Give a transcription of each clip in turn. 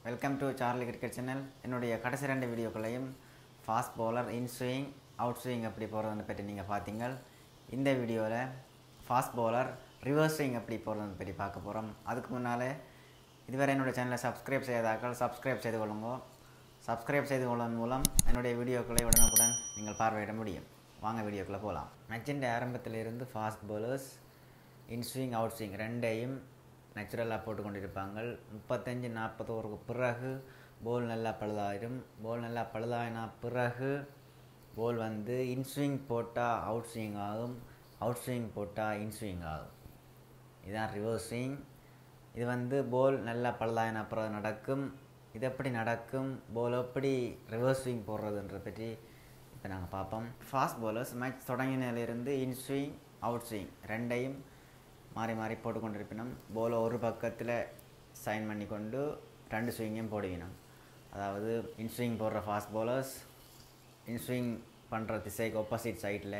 welcome to Charlie cricket channel என்னுடைய கடைசி ரெண்டு வீடியோக்களையும் fast bowler in swing out swing எப்படி போகிறதுன்னு பற்றி நீங்கள் பார்த்தீங்க இந்த வீடியோவில் ஃபாஸ்ட் பவுலர் ரிவர்ஸ் ஸ்விங் எப்படி போகிறதுன்னு பற்றி பார்க்க போகிறோம் அதுக்கு முன்னால் இதுவரை என்னுடைய சேனலை சப்ஸ்கிரைப் செய்யாதாக்கள் சப்ஸ்கிரைப் செய்து கொள்ளுங்க சப்ஸ்கிரைப் செய்து கொள்வதன் மூலம் என்னுடைய வீடியோக்களை உடனுக்குடன் நீங்கள் பார்வையிட முடியும் வாங்க வீடியோக்குள்ளே போகலாம் மேட்சின் ஆரம்பத்திலிருந்து fast bowlers in swing out swing ரெண்டையும் நேச்சுரலாக போட்டு கொண்டிருப்பாங்க முப்பத்தஞ்சு நாற்பது ஓவருக்கு பிறகு போல் நல்லா பழுதாயிரும் போல் நல்லா பழுதாயினா பிறகு போல் வந்து இன்ஸ்விங் போட்டால் அவுட் ஸ்விங் ஆகும் அவுட் ஸ்விங் போட்டால் இன்ஸ்விங் ஆகும் இதுதான் ரிவர்ஸ் ஸ்விங் இது வந்து போல் நல்லா பழுதாயின அப்புறம் நடக்கும் இது எப்படி நடக்கும் போல் எப்படி ரிவர்ஸ் ஸ்விங் போடுறதுன்ற பற்றி இப்போ நாங்கள் பார்ப்போம் ஃபாஸ்ட் bowlers மேட்ச் தொடங்கினிலிருந்து இன் ஸ்விங் அவுட் ஸ்விங் ரெண்டையும் மாறி மாறி போட்டு கொண்டிருப்பினோம் போலை ஒரு பக்கத்தில் சைன் பண்ணி கொண்டு ரெண்டு ஸ்விங்கையும் போடுவினோம் அதாவது இன் ஸ்விங் போடுற ஃபாஸ்ட் bowlers இன் ஸ்விங் பண்ணுற திசைக்கு ஆப்போசிட் சைடில்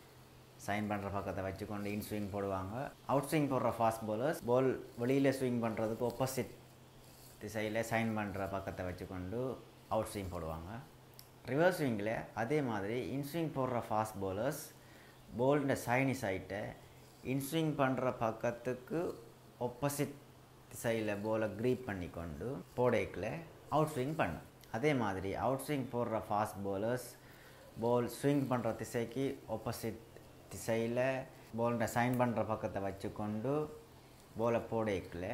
சைன் பண்ணுற பக்கத்தை வச்சுக்கொண்டு இன் ஸ்விங் போடுவாங்க அவுட் ஸ்விங் போடுற ஃபாஸ்ட் bowlers பால் வெளியில் ஸ்விங் பண்ணுறதுக்கு ஆப்போசிட் திசையில் சைன் பண்ணுற பக்கத்தை வச்சுக்கொண்டு அவுட் ஸ்விங் போடுவாங்க ரிவர்ஸ் ஸ்விங்கில் அதே மாதிரி இன்ஸ்விங் போடுற ஃபாஸ்ட் bowlers போல்ட சைனி சைட்டை இன்ஸ்விங் பண்ணுற பக்கத்துக்கு ஆப்போசிட் திசையில் போலை க்ரீப் பண்ணி கொண்டு போடைக்கில் அவுட் ஸ்விங் பண்ணும் அதே மாதிரி அவுட் ஸ்விங் போடுற ஃபாஸ்ட் bowlers பால் ஸ்விங் பண்ணுற திசைக்கு ஆப்போசிட் திசையில் பால்ட சைன் பண்ணுற பக்கத்தை வச்சுக்கொண்டு போலை போடைக்கில்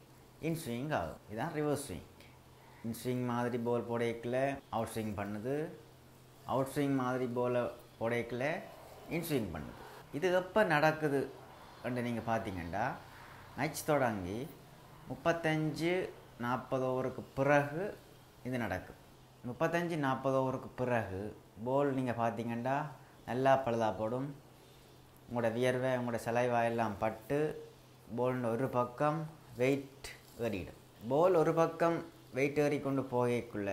இன் ஸ்விங் ஆகும் இதுதான் ரிவர்ஸ் ஸ்விங் இன் ஸ்விங் மாதிரி பால் போடைக்கில் அவுட் ஸ்விங் பண்ணுது அவுட் ஸ்விங் மாதிரி போலை போடைக்கில் இன் ஸ்விங் பண்ணுது இது எப்போ நடக்குது என்று நீங்கள் பார்த்தீங்கன்னா மேட்ச் தொடங்கி முப்பத்தஞ்சு நாற்பது ஓவருக்கு பிறகு இது நடக்கும் முப்பத்தஞ்சு நாற்பது ஓவருக்கு பிறகு போல் நீங்கள் பார்த்தீங்கன்னா நல்லா பழுதா போடும் உங்களோட வியர்வை உங்களோட சலைவா எல்லாம் பட்டு போல் ஒரு பக்கம் வெயிட் ஏறிடும் போல் ஒரு பக்கம் வெயிட் ஏறி கொண்டு போகக்குள்ள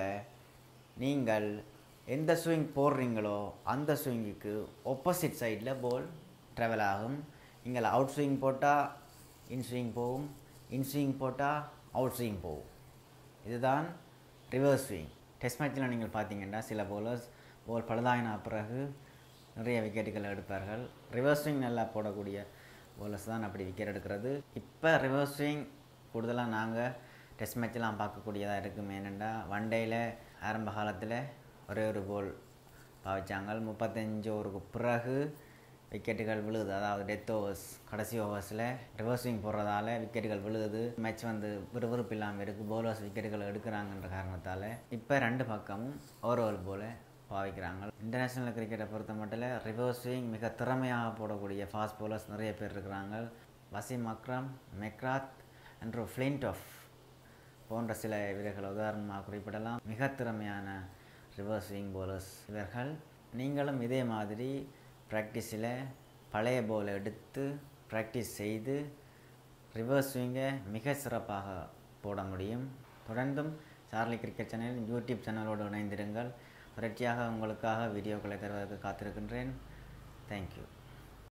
நீங்கள் எந்த ஸ்விங் போடுறீங்களோ அந்த ஸ்விங்குக்கு ஆப்போசிட் சைடில் போல் ட்ராவல் ஆகும் நீங்கள் அவுட் ஸ்விங் போட்டால் இன் ஸ்விங் போகும் இன் ஸ்விங் போட்டால் அவுட் ஸ்விங் போகும் இதுதான் ரிவர்ஸ் ஸ்விங் டெஸ்ட் மேட்ச்சில் நீங்கள் பார்த்தீங்கன்னா சில போலர்ஸ் போல் பழுதாயின பிறகு நிறைய விக்கெட்டுகளை எடுப்பார்கள் ரிவர்ஸ் ஸ்விங் நல்லா போடக்கூடிய போலர்ஸ் தான் அப்படி விக்கெட் எடுக்கிறது இப்போ ரிவர்ஸ் ஸ்விங் கூடுதலாக நாங்கள் டெஸ்ட் மேட்ச்லாம் பார்க்கக்கூடியதாக இருக்கும் ஏனெண்டா ஒன் டேயில் ஆரம்ப காலத்தில் ஒரே ஒரு போல் பாவிச்சாங்க முப்பத்தஞ்சு ஓவருக்கு பிறகு விக்கெட்டுகள் விழுகுது அதாவது டெத் ஓவர்ஸ் கடைசி ஓவர்ஸில் ரிவர்ஸிங் போடுறதால விக்கெட்டுகள் விழுகுது மேட்ச் வந்து விறுவிறுப்பு இல்லாமல் இருக்குது பவுலர்ஸ் விக்கெட்டுகள் எடுக்கிறாங்கன்ற காரணத்தால் இப்போ ரெண்டு பக்கமும் ஓவரோல் போல பாவிக்கிறாங்க இன்டர்நேஷ்னல் கிரிக்கெட்டை பொறுத்த மட்டும் ரிவர்ஸ் ஸ்விங் மிக திறமையாக போடக்கூடிய ஃபாஸ்ட் பவுலர்ஸ் நிறைய பேர் இருக்கிறாங்க Wasim Akram McGrath and Flintoff போன்ற சில வீரர்களை உதாரணமாக குறிப்பிடலாம் மிக திறமையான ரிவர்ஸ் ஸ்விங் பவுலர்ஸ் இவர்கள் நீங்களும் இதே மாதிரி ப்ராக்டிஸில் பழைய போலை எடுத்து ப்ராக்டிஸ் செய்து ரிவர்ஸ் ஸ்விங்கை மிக சிறப்பாக போட முடியும் தொடர்ந்தும் சார்லி கிரிக்கெட் சேனல் யூடியூப் சேனலோடு இணைந்திருங்கள் தொடர்ச்சியாக உங்களுக்காக வீடியோக்களை தருவதற்கு காத்திருக்கின்றேன் தேங்க்யூ